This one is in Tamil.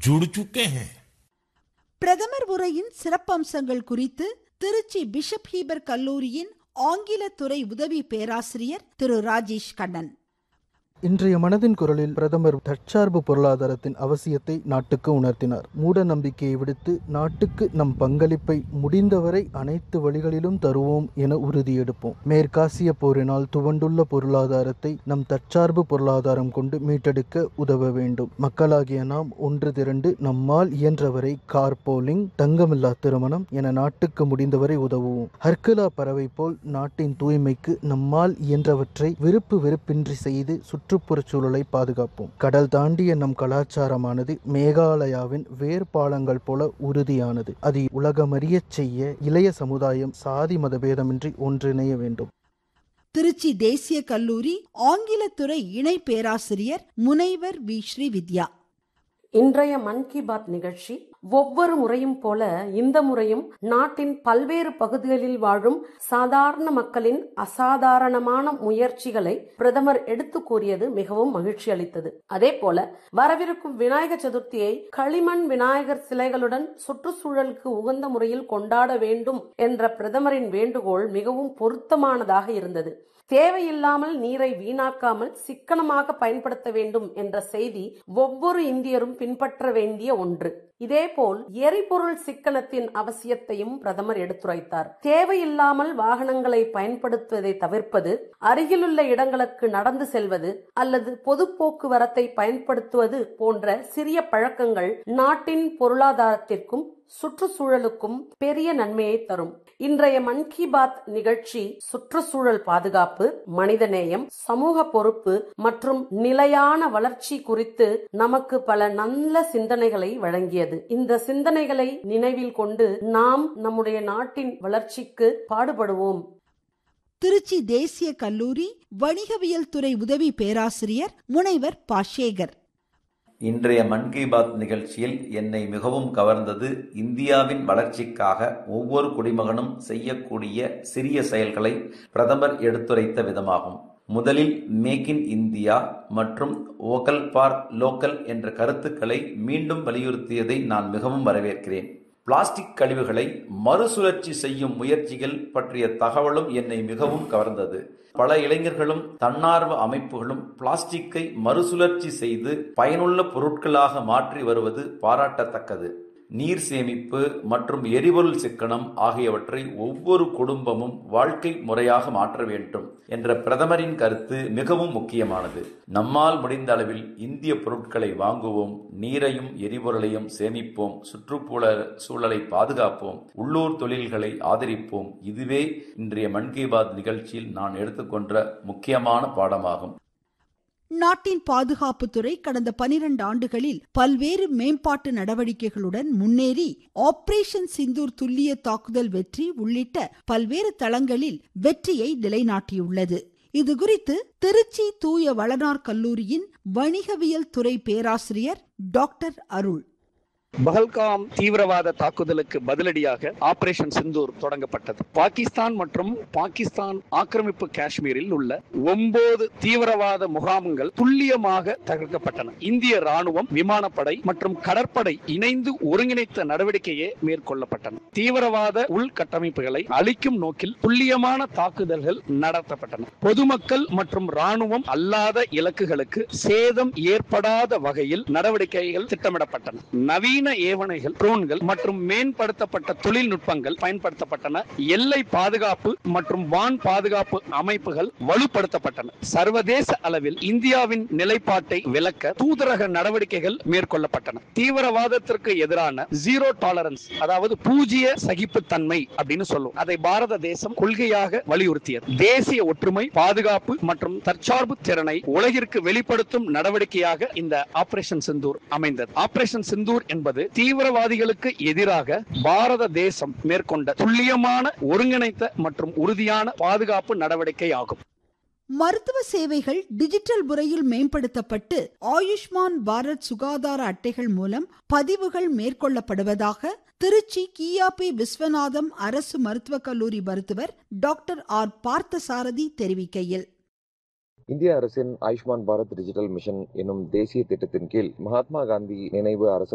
जुड़ चुके हैं பிரதமர் உரையின் சிறப்பம்சங்கள் குறித்து திருச்சி பிஷப் ஹீபர் கல்லூரியின் ஆங்கில துறை உதவி பேராசிரியர் திரு ராஜேஷ் கண்ணன் இன்றைய மனதின் குரலில் பிரதமர் தற்சார்பு பொருளாதாரத்தின் அவசியத்தை நாட்டுக்கு உணர்த்தினார் மூட நம்பிக்கையை விடுத்து நாட்டுக்கு நம் பங்களிப்பை முடிந்தவரை அனைத்து வழிகளிலும் தருவோம் என உறுதியெடுப்போம் மேற்காசிய போரினால் துவண்டுள்ள பொருளாதாரத்தை நம் தற்சார்பு பொருளாதாரம் கொண்டு மீட்டெடுக்க உதவ வேண்டும் மக்களாகிய நாம் ஒன்று திரண்டு நம்மால் இயன்றவரை கார்போலிங் தங்கமில்லா திருமணம் என நாட்டுக்கு முடிந்தவரை உதவுவோம் ஹர்குலா பறவை போல் நாட்டின் தூய்மைக்கு நம்மால் இயன்றவற்றை விருப்பு வெறுப்பின்றி செய்து சுற்றுப்புறச் சூழலை பாதுகாப்போம் கடல் தாண்டிய நம் கலாச்சாரமானது மேகாலயாவின் வேர்பாலங்கள் போல உறுதியானது அதை உலகமறியச் செய்ய இளைய சமுதாயம் சாதி மத பேதமின்றி ஒன்றிணைய வேண்டும் திருச்சி தேசிய கல்லூரி ஆங்கிலத்துறை இணை பேராசிரியர் முனைவர் வி ஸ்ரீவித்யா இன்றைய மன் கி பாத் நிகழ்ச்சி ஒவ்வொரு முறையும் போல இந்த முறையும் நாட்டின் பல்வேறு பகுதிகளில் வாழும் சாதாரண மக்களின் அசாதாரணமான முயற்சிகளை பிரதமர் எடுத்து கூறியது மிகவும் மகிழ்ச்சி அளித்தது அதே போல வரவிருக்கும் விநாயகர் சதுர்த்தியை களிமண் விநாயகர் சிலைகளுடன் சுற்றுச்சூழலுக்கு உகந்த முறையில் கொண்டாட வேண்டும் என்ற பிரதமரின் வேண்டுகோள் மிகவும் பொருத்தமானதாக இருந்தது தேவையில்லாமல் நீரை வீணாக்காமல் சிக்கனமாக பயன்படுத்த வேண்டும் என்ற செய்தி ஒவ்வொரு இந்தியரும் பின்பற்ற வேண்டிய ஒன்று இதேபோல் எரிபொருள் சிக்கனத்தின் அவசியத்தையும் பிரதமர் எடுத்துரைத்தார் தேவையில்லாமல் வாகனங்களை பயன்படுத்துவதை தவிர்ப்பது அருகிலுள்ள இடங்களுக்கு நடந்து செல்வது அல்லது பொது போக்குவரத்தை பயன்படுத்துவது போன்ற சிறிய பழக்கங்கள் நாட்டின் பொருளாதாரத்திற்கும் சுற்றுச்சூழலுக்கும் பெரிய நன்மையை தரும் இன்றைய மன் கி பாத் நிகழ்ச்சி சுற்றுச்சூழல் பாதுகாப்பு மனிதநேயம் சமூக பொறுப்பு மற்றும் நிலையான வளர்ச்சி குறித்து நமக்கு பல நல்ல சிந்தனைகளை வழங்கியது இந்த சிந்தனைகளை நினைவில் கொண்டு நாம் நம்முடைய நாட்டின் வளர்ச்சிக்கு பாடுபடுவோம் திருச்சி தேசிய கல்லூரி வணிகவியல் துறை உதவி பேராசிரியர் முனைவர் பாஷேகர் இன்றைய மன் கி பாத் நிகழ்ச்சியில் என்னை மிகவும் கவர்ந்தது இந்தியாவின் வளர்ச்சிக்காக ஒவ்வொரு குடிமகனும் செய்யக்கூடிய சிறிய செயல்களை பிரதமர் எடுத்துரைத்த விதமாகும் முதலில் மேக் இன் இந்தியா மற்றும் வோக்கல் ஃபார் லோக்கல் என்ற கருத்துக்களை மீண்டும் வலியுறுத்தியதை நான் மிகவும் வரவேற்கிறேன் பிளாஸ்டிக் கழிவுகளை மறுசுழற்சி செய்யும் முயற்சிகள் பற்றிய தகவலும் என்னை மிகவும் கவர்ந்தது பல இளைஞர்களும் தன்னார்வ அமைப்புகளும் பிளாஸ்டிக்கை மறுசுழற்சி செய்து பயனுள்ள பொருட்களாக மாற்றி வருவது பாராட்டத்தக்கது நீர் சேமிப்பு மற்றும் எரிபொருள் சிக்கனம் ஆகியவற்றை ஒவ்வொரு குடும்பமும் வாழ்க்கை முறையாக மாற்ற வேண்டும் என்ற பிரதமரின் கருத்து மிகவும் முக்கியமானது நம்மால் முடிந்த அளவில் இந்திய பொருட்களை வாங்குவோம் நீரையும் எரிபொருளையும் சேமிப்போம் சுற்றுப்புற சூழலை பாதுகாப்போம் உள்ளூர் தொழில்களை ஆதரிப்போம் இதுவே இன்றைய மன் கி பாத் நிகழ்ச்சியில் நான் எடுத்துக்கொண்ட முக்கியமான பாடமாகும் நாட்டின் பாதுகாப்புத்துறை கடந்த பனிரெண்டு ஆண்டுகளில் பல்வேறு மேம்பாட்டு நடவடிக்கைகளுடன் முன்னேறி ஆபரேஷன் சிந்தூர் துல்லிய தாக்குதல் வெற்றி உள்ளிட்ட பல்வேறு தளங்களில் வெற்றியை நிலைநாட்டியுள்ளது இதுகுறித்து திருச்சி தூய வளனார் கல்லூரியின் வணிகவியல் துறை பேராசிரியர் டாக்டர் அருள் பஹல்காம் தீவிரவாத தாக்குதலுக்கு பதிலடியாக ஆபரேஷன் சிந்தூர் தொடங்கப்பட்டது பாகிஸ்தான் மற்றும் பாகிஸ்தான் ஆக்கிரமிப்பு காஷ்மீரில் உள்ள ஒன்பது தீவிரவாத முகாம்கள் துல்லியமாக தகர்க்கப்பட்டன இந்திய ராணுவம் விமானப்படை மற்றும் கடற்படை இணைந்து ஒருங்கிணைத்த நடவடிக்கையே மேற்கொள்ளப்பட்டன தீவிரவாத உள்கட்டமைப்புகளை அழிக்கும் நோக்கில் துல்லியமான தாக்குதல்கள் நடத்தப்பட்டன பொதுமக்கள் மற்றும் ராணுவம் அல்லாத இலக்குகளுக்கு சேதம் ஏற்படாத வகையில் நடவடிக்கைகள் திட்டமிடப்பட்டன நவீன ஏவணைகள் ட்ரோன்கள் மற்றும் மேம்படுத்தப்பட்ட தொழில்நுட்பங்கள் பயன்படுத்தப்பட்டன எல்லை பாதுகாப்பு மற்றும் வான் பாதுகாப்பு அமைப்புகள் வலுப்படுத்தப்பட்டன சர்வதேச அளவில் இந்தியாவின் நிலைப்பாட்டை விளக்க தூதரக நடவடிக்கைகள் மேற்கொள்ளப்பட்டன தீவிரவாதத்திற்கு எதிரான ஜீரோ டாலரன்ஸ் அதாவது பூஜ்ய சகிப்புத்தன்மை அப்படின்னு சொல்லுவோம் அதை பாரத தேசம் கொள்கையாக வலியுறுத்தியது தேசிய ஒற்றுமை பாதுகாப்பு மற்றும் தற்சார்பு திறனை உலகிற்கு வெளிப்படுத்தும் நடவடிக்கையாக இந்த ஆபரேஷன் சிந்தூர் அமைந்தது ஆபரேஷன் சிந்தூர் என்பது தீவிரவாதிகளுக்கு எதிராக பாரத தேசம் மேற்கொண்ட துல்லியமான ஒருங்கிணைத்த மற்றும் உறுதியான பாதுகாப்பு நடவடிக்கை ஆகும் மருத்துவ சேவைகள் டிஜிட்டல் முறையில் மேம்படுத்தப்பட்டு ஆயுஷ்மான் பாரத் சுகாதார அட்டைகள் மூலம் பதிவுகள் மேற்கொள்ளப்படுவதாக திருச்சி கியாபி விஸ்வநாதம் அரசு மருத்துவக் கல்லூரி மருத்துவர் டாக்டர் ஆர் பார்த்தசாரதி தெரிவிக்கையில் இந்திய அரசின் ஆயுஷ்மான் பாரத் டிஜிட்டல் மிஷன் என்னும் தேசிய திட்டத்தின் கீழ் மகாத்மா காந்தி நினைவு அரசு